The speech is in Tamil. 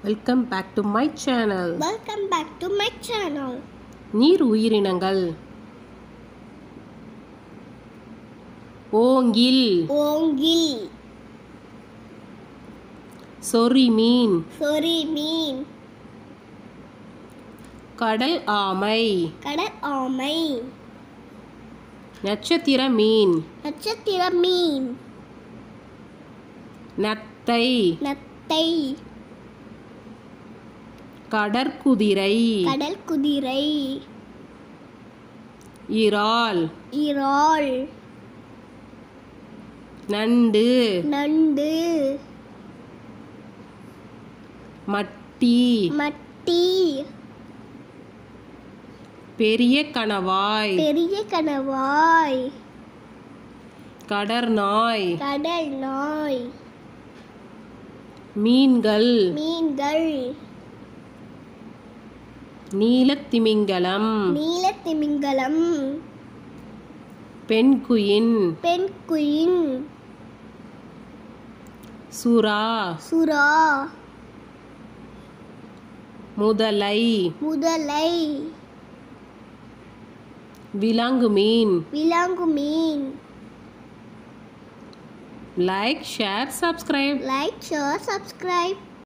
welcome back to my channel welcome back to my channel நீர் உயிரினங்கள் ஓங்கில் ஓங்கில் சொறி மீன் சொறி மீன் கடல் ஆமை கடல் ஆமை நட்சத்திர மீன் நட்சத்திர மீன் நத்தை நத்தை கடற்குதிரை கடல் குதிரை இறால் இறால் நண்டு நண்டு மட்டி மட்டி பெரிய கணவாய் பெரிய கணவாய் கடற்நாய் கடல் நாய் மீன்கள் மீன்கள் நீலத்திமிங்கலம் நீலத்திமிங்கலம் பெண்குயின் பெண் குயின் சுறா சுறா முதலை முதலை விலாங்கு மீன் விலாங்கு மீன் like share subscribe like share subscribe